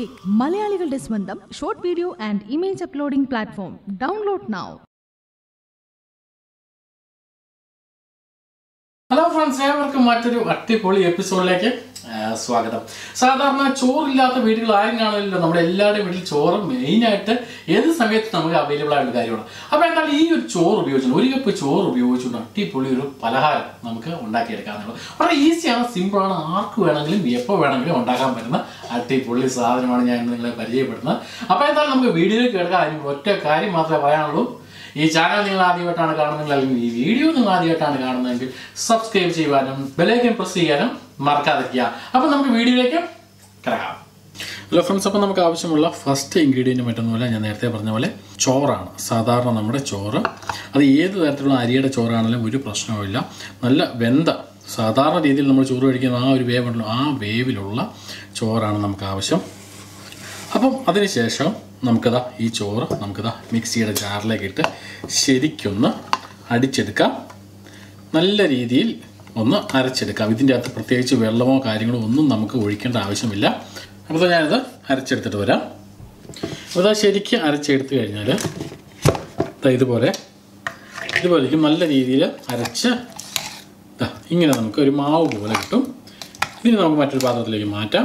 Click മലയാളികളുടെ സ്വന്തം short video and image uploading platform download now hello friends ഏവർക്കും മറ്റൊരു അടിപൊളി എപ്പിസോഡിലേക്ക് ആ, സ്വാഗതം സാധാരണ ചോറില്ലാത്ത വീടുകൾ ആരും കാണില്ലല്ലോ നമ്മുടെ എല്ലാവരുടെയും വീട്ടിൽ ചോറ് മെയിനായിട്ട് ഏത് സമയത്ത് നമുക്ക് അവൈലബിൾ ആയിട്ടുള്ള കാര്യമാണ് അപ്പോൾ എന്നാൽ ഈ ഒരു ചോറ് ഉപയോഗിച്ചുകൊണ്ട് ഒരു കപ്പ് ചോറ് ഉപയോഗിച്ചുകൊണ്ട് അടിപൊളി ഒരു പലഹാരം നമുക്ക് ഉണ്ടാക്കിയെടുക്കാന്നുള്ളത് വളരെ ഈസിയാണ് സിമ്പിളാണ് ആർക്ക് വേണമെങ്കിലും എപ്പോൾ വേണമെങ്കിലും ഉണ്ടാക്കാൻ പറ്റുന്ന അടിപൊളി സാധനമാണ് ഞാൻ ഇന്ന് നിങ്ങളെ പരിചയപ്പെടുന്നത് അപ്പോൾ എന്തായാലും നമുക്ക് വീഡിയോയിലേക്ക് കിടക്കാം അതിന് ഒറ്റ കാര്യം മാത്രമേ പറയാനുള്ളൂ ഈ ചാനൽ നിങ്ങൾ ആദ്യമായിട്ടാണ് കാണുന്നതെങ്കിൽ അല്ലെങ്കിൽ ഈ വീഡിയോ നിങ്ങൾ ആദ്യമായിട്ടാണ് കാണുന്നതെങ്കിൽ സബ്സ്ക്രൈബ് ചെയ്യുവാനും ബെലൈക്കൻ പ്രസ് ചെയ്യാനും മറക്കാതിരിക്കുക അപ്പോൾ നമുക്ക് വീഡിയോയിലേക്ക് കിടക്കാം ഹലോ ഫ്രണ്ട്സ് അപ്പോൾ നമുക്ക് ആവശ്യമുള്ള ഫസ്റ്റ് ഇൻഗ്രീഡിയൻറ്റ് മറ്റൊന്നുമല്ല ഞാൻ നേരത്തെ പറഞ്ഞ പോലെ ചോറാണ് സാധാരണ നമ്മുടെ ചോറ് അത് ഏത് തരത്തിലുള്ള അരിയുടെ ചോറാണെങ്കിലും ഒരു പ്രശ്നവുമില്ല നല്ല വെന്ത സാധാരണ രീതിയിൽ നമ്മൾ ചോറ് കഴിക്കുന്ന ആ ഒരു വേവുണ്ടല്ലോ ആ വേവിലുള്ള ചോറാണ് നമുക്ക് ആവശ്യം അപ്പം അതിനുശേഷം നമുക്കതാ ഈ ചോറ് നമുക്കതാ മിക്സിയുടെ ജാറിലേക്ക് ഇട്ട് ശരിക്കൊന്ന് അടിച്ചെടുക്കാം നല്ല രീതിയിൽ ഒന്ന് അരച്ചെടുക്കാം ഇതിൻ്റെ അകത്ത് പ്രത്യേകിച്ച് വെള്ളമോ കാര്യങ്ങളോ ഒന്നും നമുക്ക് ഒഴിക്കേണ്ട ആവശ്യമില്ല അപ്പോൾ ഞാനിത് അരച്ചെടുത്തിട്ട് വരാം അപ്പോൾ ഇതാ ശരിക്കും അരച്ചെടുത്ത് കഴിഞ്ഞാൽ ദാ ഇതുപോലെ ഇതുപോലെ നല്ല രീതിയിൽ അരച്ച് ദാ ഇങ്ങനെ നമുക്ക് ഒരു മാവ് പോലെ കിട്ടും ഇതിന് നമുക്ക് മറ്റൊരു പാത്രത്തിലേക്ക് മാറ്റാം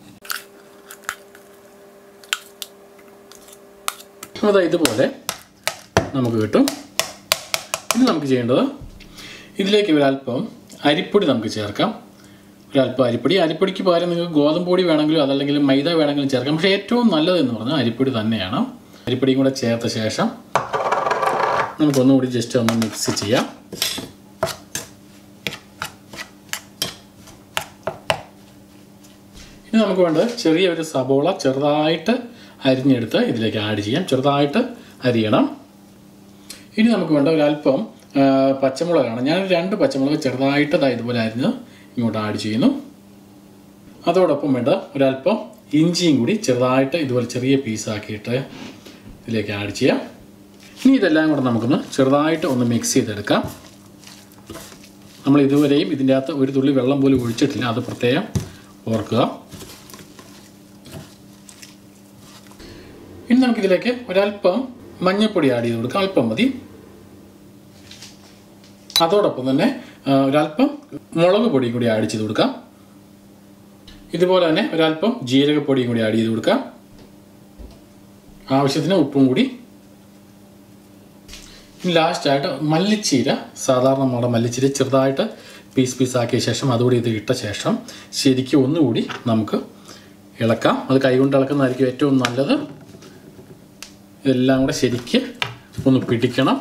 അപ്പോൾ അതാ ഇതുപോലെ നമുക്ക് കിട്ടും ഇനി നമുക്ക് ചെയ്യേണ്ടത് ഇതിലേക്ക് ഒരല്പം അരിപ്പൊടി നമുക്ക് ചേർക്കാം ഒരല്പം അരിപ്പൊടി അരിപ്പൊടിക്ക് പകരം നിങ്ങൾക്ക് ഗോതമ്പ് പൊടി വേണമെങ്കിലും അതല്ലെങ്കിൽ മൈദ വേണമെങ്കിലും ചേർക്കാം പക്ഷേ ഏറ്റവും നല്ലതെന്ന് പറഞ്ഞാൽ അരിപ്പൊടി തന്നെയാണ് അരിപ്പൊടിയും കൂടെ ചേർത്ത ശേഷം നമുക്കൊന്നുകൂടി ജസ്റ്റ് ഒന്ന് മിക്സ് ചെയ്യാം ഇനി നമുക്ക് വേണ്ടത് ചെറിയ ഒരു സബോള ചെറുതായിട്ട് അരിഞ്ഞെടുത്ത് ഇതിലേക്ക് ആഡ് ചെയ്യാം ചെറുതായിട്ട് അരിയണം ഇനി നമുക്ക് വേണ്ട ഒരല്പം ആ, പച്ചമുളകാണ് ഞാൻ രണ്ട് പച്ചമുളക് ചെറുതായിട്ട് ദാ ഇതുപോലെ അരിഞ്ഞ് ഇങ്ങോട്ട് ആഡ് ചെയ്യുന്നു അതോടൊപ്പം വേണ്ട ഒരല്പം ഇഞ്ചിയും കൂടി ചെറുതായിട്ട് ഇതുപോലെ ചെറിയ പീസാക്കിയിട്ട് ഇതിലേക്ക് ആഡ് ചെയ്യാം ഇനി ഇതെല്ലാം കൂടെ നമുക്കൊന്ന് ചെറുതായിട്ട് ഒന്ന് മിക്സ് ചെയ്തെടുക്കാം നമ്മൾ ഇതുവരെയും ഇതിൻ്റെ അകത്ത് ഒരു തുള്ളി വെള്ളം പോലും ഒഴിച്ചിട്ടില്ല അത് പ്രത്യേകം ഓർക്കുക ഇനി നമുക്കിതിലേക്ക് ഒരല്പം മഞ്ഞൾപ്പൊടി ആഡ് ചെയ്ത് കൊടുക്കാം അല്പം മതി അതോടൊപ്പം തന്നെ ആ, ഒരല്പം മുളക് പൊടിയും കൂടി ആഡ് ചെയ്ത് കൊടുക്കാം ഇതുപോലെ തന്നെ ഒരല്പം ജീരകപ്പൊടിയും കൂടി ആഡ് ചെയ്ത് കൊടുക്കാം ആവശ്യത്തിന് ഉപ്പും കൂടി ഇനി ലാസ്റ്റായിട്ട് മല്ലിച്ചീര സാധാരണ നമ്മുടെ മല്ലിച്ചീര ചെറുതായിട്ട് പീസ് പീസ് ആക്കിയ ശേഷം അതുകൂടി ഇത് ഇട്ട ശേഷം ശരിക്കും ഒന്നുകൂടി നമുക്ക് ഇളക്കാം അത് കൈകൊണ്ട് ഇളക്കുന്നതായിരിക്കും ഏറ്റവും നല്ലത് ഇതെല്ലാം കൂടെ ശരിക്ക് ഒന്ന് പിടിക്കണം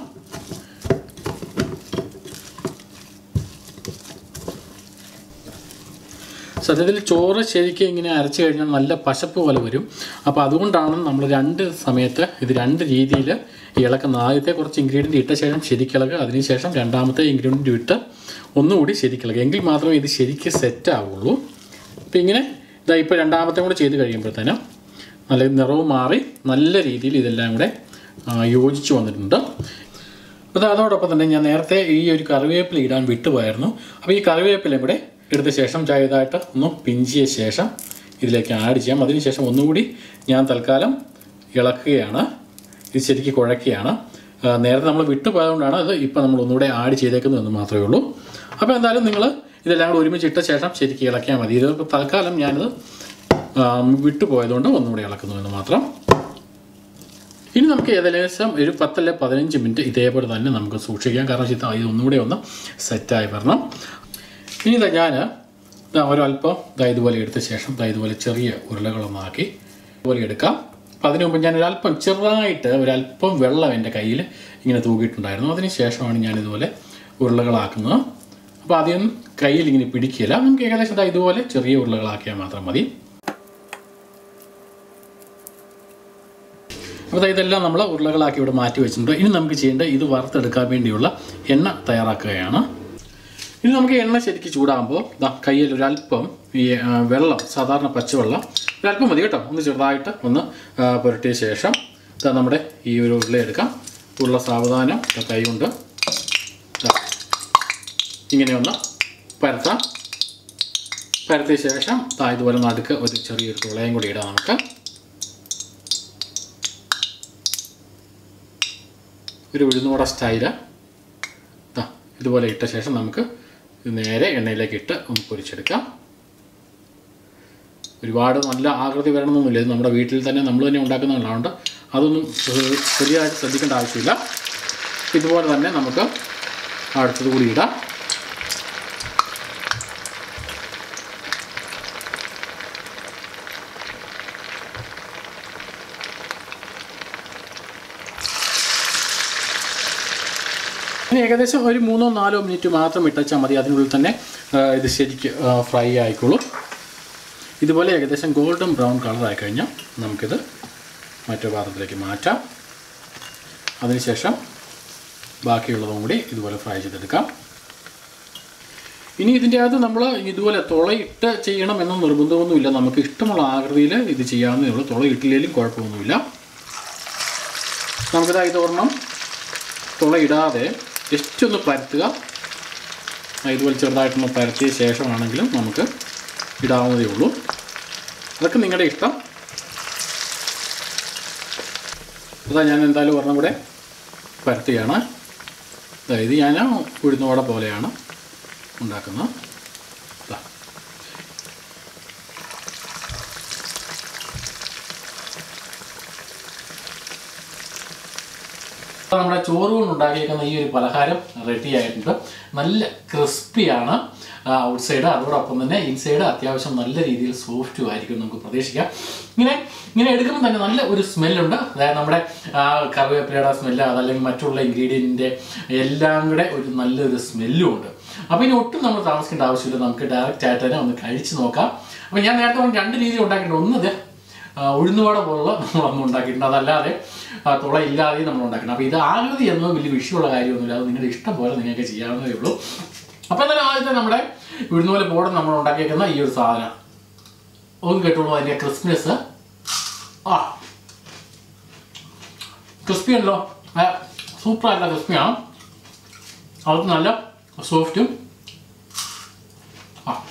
സത്യത്തിൽ ചോറ് ശരിക്കും ഇങ്ങനെ അരച്ച് കഴിഞ്ഞാൽ നല്ല പശപ്പ് പോലെ വരും അപ്പോൾ അതുകൊണ്ടാണ് നമ്മൾ രണ്ട് സമയത്ത് ഇത് രണ്ട് രീതിയിൽ ഇളക്കുന്നത് ആദ്യത്തെ കുറച്ച് ഇൻഗ്രീഡിയൻറ്റ് ഇട്ട ശേഷം ശരിക്കിളക്കുക അതിനുശേഷം രണ്ടാമത്തെ ഇൻഗ്രീഡിയൻറ്റ് ഇട്ട് ഒന്നുകൂടി ശരിക്കിളക്കുക എങ്കിൽ മാത്രമേ ഇത് ശരിക്ക് സെറ്റ് ആവുള്ളൂ അപ്പോൾ ഇങ്ങനെ ഇതാ ഇപ്പോൾ രണ്ടാമത്തെ കൂടെ ചെയ്ത് കഴിയുമ്പോഴത്തേനും നല്ല നിറവ് മാറി നല്ല രീതിയിൽ ഇതെല്ലാം കൂടെ ആ, യോജിച്ച് വന്നിട്ടുണ്ട് അപ്പോൾ അതോടൊപ്പം തന്നെ ഞാൻ നേരത്തെ ഈ ഒരു കറിവേപ്പില ഇടാൻ വിട്ടുപോയായിരുന്നു അപ്പോൾ ഈ കറിവേപ്പിലയും കൂടെ എടുത്ത ശേഷം ചായതായിട്ട് ഒന്ന് പിഞ്ചിയ ശേഷം ഇതിലേക്ക് ആഡ് ചെയ്യാം അതിനുശേഷം ഒന്നുകൂടി ഞാൻ തൽക്കാലം ഇളക്കുകയാണ് ഇത് ശരിക്കും കുഴക്കുകയാണ് ആ, നേരത്തെ നമ്മൾ വിട്ടുപോയതുകൊണ്ടാണ് അത് ഇപ്പോൾ നമ്മൾ ഒന്നുകൂടെ ആഡ് ചെയ്തേക്കുന്നതെന്ന് മാത്രമേ ഉള്ളൂ അപ്പോൾ എന്തായാലും നിങ്ങൾ ഇതെല്ലാം കൂടെ ഒരുമിച്ച് ഇട്ട ശേഷം ശരിക്കും ഇളക്കിയാൽ മതി ഇത് ഇപ്പോൾ തൽക്കാലം ഞാനിത് ആ, വിട്ടുപോയതുകൊണ്ട് ഒന്നുകൂടെ ഇളക്കുന്നു എന്ന് മാത്രം ഇനി നമുക്ക് ഏകദേശം ഒരു പത്തല്ല പതിനഞ്ച് മിനിറ്റ് ഇതേപോലെ തന്നെ നമുക്ക് സൂക്ഷിക്കാം കാരണം ചിത്ത ഇത് ഒന്നുകൂടെ ഒന്ന് സെറ്റായി വരണം ഇനി ഇതാ ഞാൻ ഇതാ ഒരല്പം ഇതാ ഇതുപോലെ എടുത്ത ശേഷം ഇതാ ഇതുപോലെ ചെറിയ ഉരുളകളൊന്നാക്കി ഇതുപോലെ എടുക്കാം അപ്പം അതിനു മുമ്പ് ഞാൻ ഒരല്പം ചെറുതായിട്ട് ഒരല്പം വെള്ളം എൻ്റെ കയ്യിൽ ഇങ്ങനെ തൂക്കിയിട്ടുണ്ടായിരുന്നു അതിന് ശേഷമാണ് ഞാൻ ഇതുപോലെ ഉരുളകളാക്കുന്നത് അപ്പോൾ ആദ്യം കയ്യിൽ ഇങ്ങനെ പിടിക്കില്ല നമുക്ക് ഏകദേശം ഇതാ ഇതുപോലെ ചെറിയ ഉരുളകളാക്കിയാൽ മാത്രം മതി അപ്പോൾ ദാ ഇതെല്ലാം നമ്മൾ ഉരുളകളാക്കി ഇവിടെ മാറ്റി വെച്ചിട്ടുണ്ട് ഇനി നമുക്ക് ചെയ്യേണ്ടത് ഇത് വറുത്തെടുക്കാൻ വേണ്ടിയുള്ള എണ്ണ തയ്യാറാക്കുകയാണ് ഇനി നമുക്ക് എണ്ണ ശരിക്ക് ചൂടാകുമ്പോൾ ദാ കയ്യിൽ ഒരല്പം ഈ ആ, വെള്ളം സാധാരണ പച്ചവെള്ളം ഒരല്പം മതി കേട്ടോ ഒന്ന് ചെറുതായിട്ട് ഒന്ന് ആ, പുരട്ടിയ ശേഷം ദാ നമ്മുടെ ഈ ഒരു ഉരുള എടുക്കാം ഉരുള സാവധാനം ദാ കൈ കൊണ്ട് ദാ ഇങ്ങനെ ഒന്ന് പരത്താം പരത്തിയ ശേഷം ദാ ഇതുപോലെ നടുക്ക് ഒരു ചെറിയൊരു തുളയും കൂടി ഇടാം നമുക്ക് ഒരു ഉഴുന്നുവട സ്റ്റൈല് ദാ ഇതുപോലെ ഇട്ട ശേഷം നമുക്ക് ഇത് നേരെ എണ്ണയിലേക്ക് ഇട്ട് ഒന്ന് പൊരിച്ചെടുക്കാം ഒരുപാട് നല്ല ആകൃതി വരണമെന്നൊന്നുമില്ല ഇത് നമ്മുടെ വീട്ടിൽ തന്നെ നമ്മൾ തന്നെ ഉണ്ടാക്കുന്നതുകൊണ്ട് അതൊന്നും ഏഹ്, ശരിയായിട്ട് ശ്രദ്ധിക്കേണ്ട ആവശ്യമില്ല ഇതുപോലെ തന്നെ നമുക്ക് അടുത്തത് കൂടി ഇടാം ഇനി ഏകദേശം ഒരു മൂന്നോ നാലോ മിനിറ്റ് മാത്രം ഇട്ടച്ചാൽ മതി അതിനുള്ളിൽ തന്നെ ആ, ഇത് ശരിക്ക് ഫ്രൈ ആയിക്കോളും ഇതുപോലെ ഏകദേശം ഗോൾഡൻ ബ്രൗൺ കളർ ആയി കഴിഞ്ഞാൽ നമുക്കിത് മറ്റൊരു പാത്രത്തിലേക്ക് മാറ്റാം അതിനുശേഷം ബാക്കിയുള്ളതും കൂടി ഇതുപോലെ ഫ്രൈ ചെയ്തെടുക്കാം ഇനി ഇതിൻ്റെ അകത്ത് നമ്മൾ ഇതുപോലെ തുളയിട്ട് ചെയ്യണം എന്ന നിർബന്ധമൊന്നുമില്ല നമുക്ക് ഇഷ്ടമുള്ള ആകൃതിയിൽ ഇത് ചെയ്യാവുന്നതേ ഉള്ളൂ തുളയിട്ടില്ലെങ്കിലും കുഴപ്പമൊന്നുമില്ല നമുക്കിത് ഇതൊരെണ്ണം തുളയിടാതെ ജസ്റ്റ് ഒന്ന് പരത്തുക ആ, ഇതുപോലെ ചെറുതായിട്ടൊന്ന് പരത്തിയ ശേഷമാണെങ്കിലും നമുക്ക് ഇടാവുന്നതേ ഉള്ളൂ അതൊക്കെ നിങ്ങളുടെ ഇഷ്ടം അതാ ഞാൻ എന്തായാലും ഒരെണ്ണം കൂടെ പരത്തുകയാണ് ദാ ഇത് ഞാൻ ഉഴുന്നുവട പോലെയാണ് ഉണ്ടാക്കുന്നത് ദാ. അപ്പോൾ നമ്മുടെ ചോറ് കൊണ്ട് ഉണ്ടാക്കിയേക്കുന്ന ഈ ഒരു പലഹാരം റെഡി ആയിട്ടുണ്ട് നല്ല ക്രിസ്പിയാണ് ഔട്ട് സൈഡ് അതോടൊപ്പം തന്നെ ഇൻസൈഡ് അത്യാവശ്യം നല്ല രീതിയിൽ സോഫ്റ്റും ആയിരിക്കും നമുക്ക് പ്രതീക്ഷിക്കാം ഇങ്ങനെ ഇങ്ങനെ എടുക്കുമ്പോൾ തന്നെ നല്ല ഒരു സ്മെല്ലുണ്ട് അതായത് നമ്മുടെ ആ, കറിവേപ്പിലയുടെ സ്മെല്ല് അതല്ലെങ്കിൽ മറ്റുള്ള ഇൻഗ്രീഡിയൻറ്റിൻ്റെ എല്ലാം കൂടെ ഒരു നല്ലൊരു സ്മെല്ലും ഉണ്ട് അപ്പോൾ ഇനി ഒട്ടും നമ്മൾ താമസിക്കേണ്ട ആവശ്യമില്ല നമുക്ക് ഡയറക്റ്റ് ആയിട്ട് തന്നെ ഒന്ന് കഴിച്ച് നോക്കാം അപ്പോൾ ഞാൻ നേരത്തെ പറഞ്ഞ രണ്ട് രീതി ഉണ്ടാക്കിയിട്ടുണ്ട് ഒന്ന് ഇത് ആ, ഉഴുന്നുവട പോലുള്ള നമ്മളൊന്നും ഉണ്ടാക്കിയിട്ടുണ്ട് അതല്ലാതെ ആ, തുള ഇല്ലാതെയും നമ്മൾ ഉണ്ടാക്കണം അപ്പോൾ ഇത് ആകൃതി എന്നോ വലിയ വിഷയമുള്ള കാര്യമൊന്നുമില്ല അത് നിങ്ങളുടെ ഇഷ്ടം പോലെ നിങ്ങൾക്ക് ചെയ്യാവുന്നതേ ഉള്ളൂ അപ്പോൾ എന്തായാലും ആദ്യത്തെ നമ്മുടെ ഉഴുന്നുപോലെ പോടെ നമ്മൾ ഉണ്ടാക്കിയേക്കുന്ന ഈ ഒരു സാധനം ഒന്ന് കേട്ടോളൂ അതിൻ്റെ ക്രിസ്മസ് ആ ക്രിസ്പി ഉണ്ടല്ലോ സൂപ്പറായിട്ടുള്ള ക്രിസ്പിയാണ് അത് നല്ല സോഫ്റ്റും ആ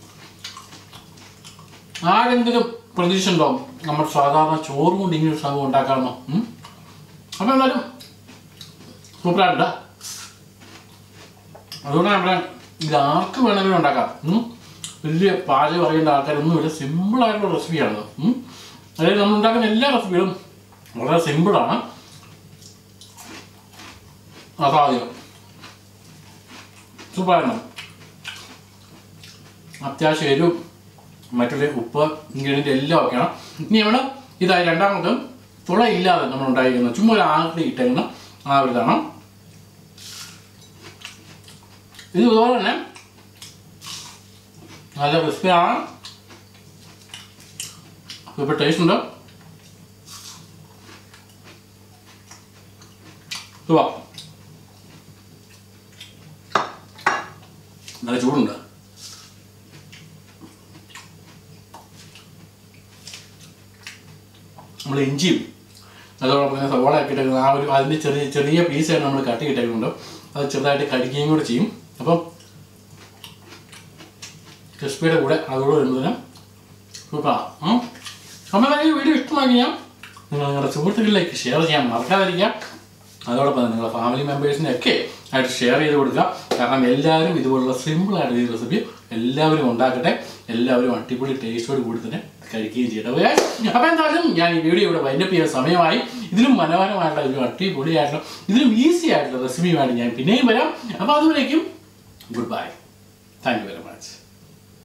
ആരെങ്കിലും പ്രതീക്ഷ ഉണ്ടോ നമ്മൾ സാധാരണ ചോറ് കൊണ്ട് ഇങ്ങനെ ഒരു സംഭവം ഉണ്ടാക്കാമെന്നോ ഉം? അപ്പോൾ എന്തായാലും സൂപ്പറായിട്ടുണ്ട് അതുകൊണ്ട് നമ്മുടെ ഇത് ആർക്ക് വേണമെങ്കിലും ഉണ്ടാക്കാം ഉം? വലിയ പാചകം അറിയേണ്ട ആൾക്കാരൊന്നുമില്ല സിമ്പിളായിട്ടുള്ള റെസിപ്പിയാണ് അതായത് നമ്മൾ ഉണ്ടാക്കുന്ന എല്ലാ റെസിപ്പികളും വളരെ സിമ്പിളാണ് അസാധ്യം സൂപ്പറായിരുന്നു അത്യാവശ്യം എരിവും മറ്റുള്ള ഉപ്പ് ഇൻഗ്രീഡിയൻ്റ് എല്ലാം ഒക്കെയാണ് ഇനി നമ്മൾ ഇതായി രണ്ടാമത് തുള ഇല്ലാതെ നമ്മൾ ഉണ്ടായിരിക്കുന്നത് ചുമ്മാ ഒരു ആകൃതി ഇട്ടേക്കുന്ന ആ ഒരു ഇതാണ് ഇത് ഇതുപോലെ തന്നെ നല്ല ക്രിസ്പിയാണ് ഇപ്പോൾ ടേസ്റ്റ് ഉണ്ട് ഇതുവാ നല്ല ചൂടുണ്ട് നമ്മൾ ഇഞ്ചിയും അതോടൊപ്പം തന്നെ സവാള ഒക്കെ ഇട്ടേക്കുന്നത് ആ ഒരു അതിൻ്റെ ചെറിയ ചെറിയ പീസായിട്ട് നമ്മൾ കട്ടി ഇട്ടേക്കുന്നുണ്ട് അത് ചെറുതായിട്ട് കടിക്കുകയും കൂടെ ചെയ്യും അപ്പം ക്രിസ്പിയുടെ കൂടെ അതോട് വരുന്നതിന് സൂപ്പറാണ് അപ്പം ഈ വീഡിയോ ഇഷ്ടമാക്കിയാൽ നിങ്ങൾ നിങ്ങളുടെ സുഹൃത്തുക്കളിലേക്ക് ഷെയർ ചെയ്യാൻ മറക്കാതിരിക്കുക അതോടൊപ്പം തന്നെ നിങ്ങളുടെ ഫാമിലി മെമ്പേഴ്സിനെ ഒക്കെ ആയിട്ട് ഷെയർ ചെയ്ത് കൊടുക്കുക കാരണം എല്ലാവരും ഇതുപോലുള്ള സിമ്പിൾ ആയിട്ട് ഈ റെസിപ്പി എല്ലാവരും ഉണ്ടാക്കട്ടെ എല്ലാവരും അടിപൊളി ടേസ്റ്റോട് കൂടി തന്നെ കഴിക്കുകയും ചെയ്യട്ടെ ഓക്കേ? അപ്പോൾ എന്തായാലും ഞാൻ ഈ വീഡിയോ ഇവിടെ വൈൻഡപ്പ് ചെയ്യാൻ സമയമായി ഇതിലും മനോഹരമായിട്ടുള്ള ഒരു അടിപൊളിയായിട്ടുള്ള ഇതിലും ഈസി ആയിട്ടുള്ള റെസിപ്പിയുമായിട്ട് ഞാൻ പിന്നെയും വരാം അപ്പോൾ അതുവരേക്കും good bye thank you very much